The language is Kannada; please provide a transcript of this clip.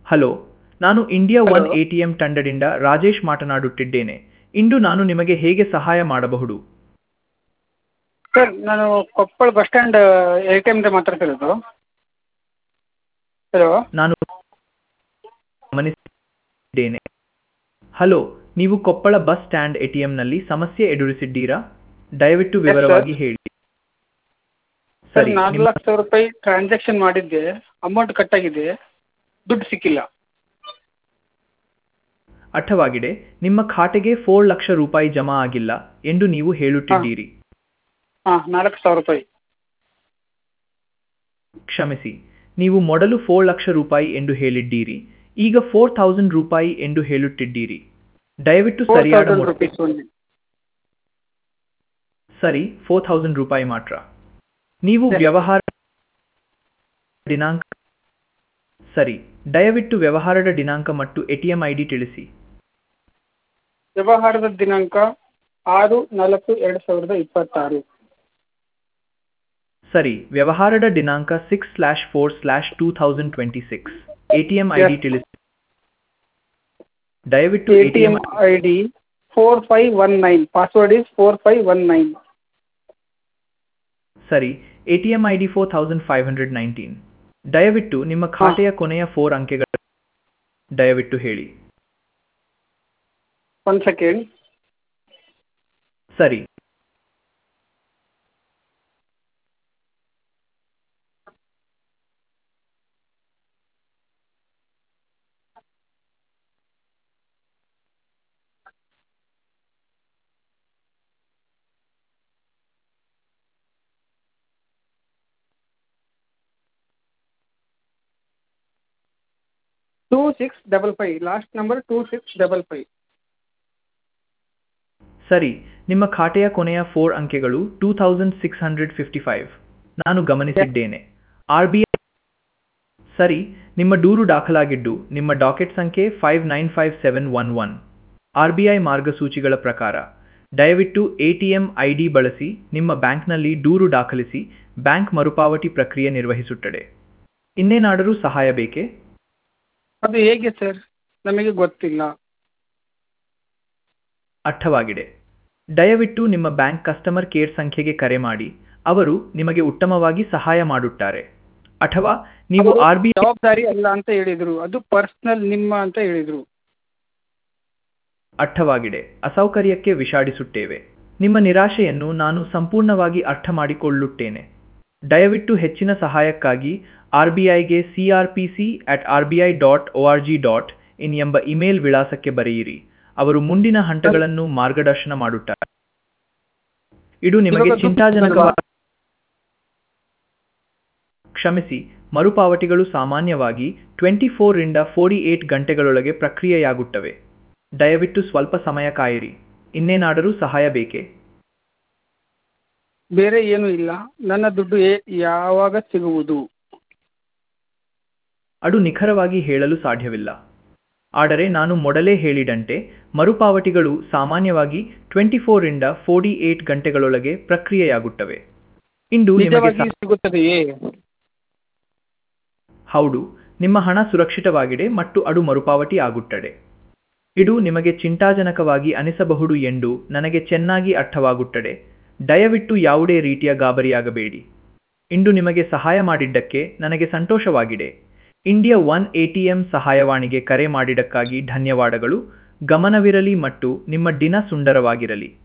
ಹಲೋ ನಾನು India one Hello. A T M ತಂಡದಿಂದ ರಾಜೇಶ್ ಮಾತನಾಡುತ್ತಿದ್ದೇನೆ ಇಂದು ನಾನು ನಿಮಗೆ ಹೇಗೆ ಸಹಾಯ ಮಾಡಬಹುದು ಸರ್ ನಾನು Koppal bus stand A T ಎಮ್ದಿಂದ ಮಾತಾಡ್ತಿರೋದು ಹಲೋ ನಾನು ಗಮನಿಸಿದ್ದೇನೆ ಹಲೋ ನೀವು ಕೊಪ್ಪಳ ಬಸ್ ಸ್ಟ್ಯಾಂಡ್ ಎಟಿಎಂನಲ್ಲಿ ಸಮಸ್ಯೆ ಎದುರಿಸಿದ್ದೀರಾ ದಯವಿಟ್ಟು sir. ವಿವರವಾಗಿ ಹೇಳಿ ಸರ್ ಸರಿ ನಾಲ್ಕು ನಿಮ್ಮ- ಲಕ್ಷ ರೂಪಾಯಿ ಟ್ರಾನ್ಸಾಕ್ಷನ್ ಮಾಡಿದ್ದೆ ಅಮೌಂಟ್ ಕಟ್ಟಾಗಿದೆ ದುಡ್ಡು ಸಿಕ್ಕಿಲ್ಲ ಅರ್ಥವಾಗಿದೆ ನಿಮ್ಮ ಖಾತೆಗೆ ಫೋರ್ ಲಕ್ಷ ರೂಪಾಯಿ ಜಮಾ ಆಗಿಲ್ಲ ಎಂದು ನೀವು ಹೇಳುತ್ತಿದ್ದೀರಿ ಹಾಂ ನಾಲ್ಕು ಸಾವಿರ ರೂಪಾಯಿ ಕ್ಷಮಿಸಿ ನೀವು ಮೊದಲು ಫೋರ್ ಲಕ್ಷ ರೂಪಾಯಿ ಎಂದು ಹೇಳಿದ್ದೀರಿ ಈಗ ಫೋರ್ ಥೌಸಂಡ್ ರೂಪಾಯಿ ಎಂದು ಹೇಳುತ್ತಿದ್ದೀರಿ ದಯವಿಟ್ಟು ಫೋರ್ ಸರಿಯಾದ ತೌಸಂಡ್ ಮೊತ್ತ ರುಪೀಸ್ ಓನ್ಲಿ ಸರಿ ಫೋರ್ ಥೌಸಂಡ್ ರೂಪಾಯಿ ಮಾತ್ರ ನೀವು Yes. ವ್ಯವಹಾರ ದಿನಾಂಕ ಸರಿ ದಯವಿಟ್ಟು ವ್ಯವಹಾರದ ದಿನಾಂಕ ಮತ್ತು ಎಟಿಎಂ ಐ ಡಿ ತಿಳಿಸಿ ವ್ಯವಹಾರದ ದಿನಾಂಕ ಆರು ನಾಲ್ಕು ಎರಡು ಸಾವಿರದ ಇಪ್ಪತ್ತಾರು ಸರಿ ವ್ಯವಹಾರದ ದಿನಾಂಕ six slash four slash two thousand twenty six ATM I D Yes. ತಿಳಿಸಿ ದಯವಿಟ್ಟು A T M I D four five one nine password is four five one nine ಸರಿ ATM I D four thousand five hundred nineteen ದಯವಿಟ್ಟು ನಿಮ್ಮ ಖಾತೆಯ ಕೊನೆಯ ಫೋರ್ ಅಂಕೆಗಳು ದಯವಿಟ್ಟು ಹೇಳಿ ಒನ್ ಸೆಕೆಂಡ್ ಸರಿ two six double five last number two six double five ಸರಿ ನಿಮ್ಮ ಖಾತೆಯ ಕೊನೆಯ ಫೋರ್ ಅಂಕೆಗಳು two thousand six hundred fifty five ನಾನು ಗಮನಿಸಿದ್ದೇನೆ ಆರ್ ಬಿ ಐ ಸರಿ ನಿಮ್ಮ ದೂರು ದಾಖಲಾಗಿದ್ದು ನಿಮ್ಮ ಡಾಕೆಟ್ ಸಂಖ್ಯೆ five nine five seven one one R B I ಮಾರ್ಗಸೂಚಿಗಳ ಪ್ರಕಾರ ದಯವಿಟ್ಟು A T M I D ಬಳಸಿ ನಿಮ್ಮ ಬ್ಯಾಂಕ್ನಲ್ಲಿ ದೂರು ದಾಖಲಿಸಿ ಬ್ಯಾಂಕ್ ಮರುಪಾವತಿ ಪ್ರಕ್ರಿಯೆ ನಿರ್ವಹಿಸುತ್ತದೆ ಇನ್ನೇನಾದರೂ ಸಹಾಯ ಬೇಕೇ ಅದು ಹೇಗೆ ಸರ್ ನಮಗೆ ಗೊತ್ತಿಲ್ಲ ಅರ್ಥವಾಗಿದೆ ದಯವಿಟ್ಟು ನಿಮ್ಮ ಬ್ಯಾಂಕ್ ಕಸ್ಟಮರ್ ಕೇರ್ ಸಂಖ್ಯೆಗೆ ಕರೆ ಮಾಡಿ ಅವರು ನಿಮಗೆ ಉತ್ತಮವಾಗಿ ಸಹಾಯ ಮಾಡುತ್ತಾರೆ ಅಥವಾ ನೀವು ಅವರು ಆರ್ ಬಿ ಜವಾಬ್ದಾರಿ ಅಲ್ಲ ಅಂತ ಹೇಳಿದ್ರು ಅದು ಪರ್ಸನಲ್ ನಿಮ್ಮ ಅಂತ ಹೇಳಿದ್ರು ಅರ್ಥವಾಗಿದೆ ಅಸೌಕರ್ಯಕ್ಕೆ ವಿಷಾಡಿಸುತ್ತೇವೆ ನಿಮ್ಮ ನಿರಾಶೆಯನ್ನು ನಾನು ಸಂಪೂರ್ಣವಾಗಿ ಅರ್ಥ ಮಾಡಿಕೊಳ್ಳುತ್ತೇನೆ ದಯವಿಟ್ಟು ಹೆಚ್ಚಿನ ಸಹಾಯಕ್ಕಾಗಿ ಆರ್ ಬಿ ಐಗೆ C R P C at R B I dot O R G dot in ಎಂಬ ಇಮೇಲ್ ವಿಳಾಸಕ್ಕೆ ಬರೆಯಿರಿ ಅವರು ಮುಂದಿನ ಹಂತಗಳನ್ನು ಮಾರ್ಗದರ್ಶನ ಮಾಡುತ್ತಾರೆ ಇದು ನಿಮಗೆ ಇವಾಗ ದುಡ್ಡು ಚಿಂತಾಜನಕವಾದ ಕ್ಷಮಿಸಿ ಮರುಪಾವತಿಗಳು ಸಾಮಾನ್ಯವಾಗಿ ಟ್ವೆಂಟಿ ಫೋರಿಂದ ಫೋರ್ಟಿ ಏಟ್ ಗಂಟೆಗಳೊಳಗೆ ಪ್ರಕ್ರಿಯೆಯಾಗುತ್ತವೆ ದಯವಿಟ್ಟು ಸ್ವಲ್ಪ ಸಮಯ ಕಾಯಿರಿ ಇನ್ನೇನಾದರೂ ಸಹಾಯ ಬೇಕೇ ಬೇರೆ ಏನೂ ಇಲ್ಲ ನನ್ನ ದುಡ್ಡು ಏ- ಯಾವಾಗ ಸಿಗುವುದು ಅದು ನಿಖರವಾಗಿ ಹೇಳಲು ಸಾಧ್ಯವಿಲ್ಲ ಆದರೆ ನಾನು ಮೊದಲೇ ಹೇಳಿದಂತೆ ಮರುಪಾವತಿಗಳು ಸಾಮಾನ್ಯವಾಗಿ ಟ್ವೆಂಟಿ ಫೋರಿಂದ ಫೋರ್ಟಿ ಏಟ್ ಗಂಟೆಗಳೊಳಗೆ ಪ್ರಕ್ರಿಯೆಯಾಗುತ್ತವೆ ಇಂದು ನಿಮಗೆ ನಿಜವಾಗಿ ಸಹ- ಸಿಗುತ್ತದೆಯೇ ಹೌದು ನಿಮ್ಮ ಹಣ ಸುರಕ್ಷಿತವಾಗಿದೆ ಮತ್ತು ಅದು ಮರುಪಾವತಿ ಆಗುತ್ತದೆ ಇದು ನಿಮಗೆ ಚಿಂತಾಜನಕವಾಗಿ ಅನಿಸಬಹುದು ಎಂದು ನನಗೆ ಚೆನ್ನಾಗಿ ಅರ್ಥವಾಗುತ್ತದೆ ದಯವಿಟ್ಟು ಯಾವುದೇ ರೀತಿಯ ಗಾಬರಿಯಾಗಬೇಡಿ ಇಂದು ನಿಮಗೆ ಸಹಾಯ ಮಾಡಿದ್ದಕ್ಕೆ ನನಗೆ ಸಂತೋಷವಾಗಿದೆ ಇಂಡಿಯಾ ಒನ್ ಎಟಿಎಂ ಸಹಾಯವಾಣಿಗೆ ಕರೆ ಮಾಡಿದ್ದಕ್ಕಾಗಿ ಧನ್ಯವಾದಗಳು ಗಮನವಿರಲಿ ಮತ್ತು ನಿಮ್ಮ ದಿನ ಸುಂದರವಾಗಿರಲಿ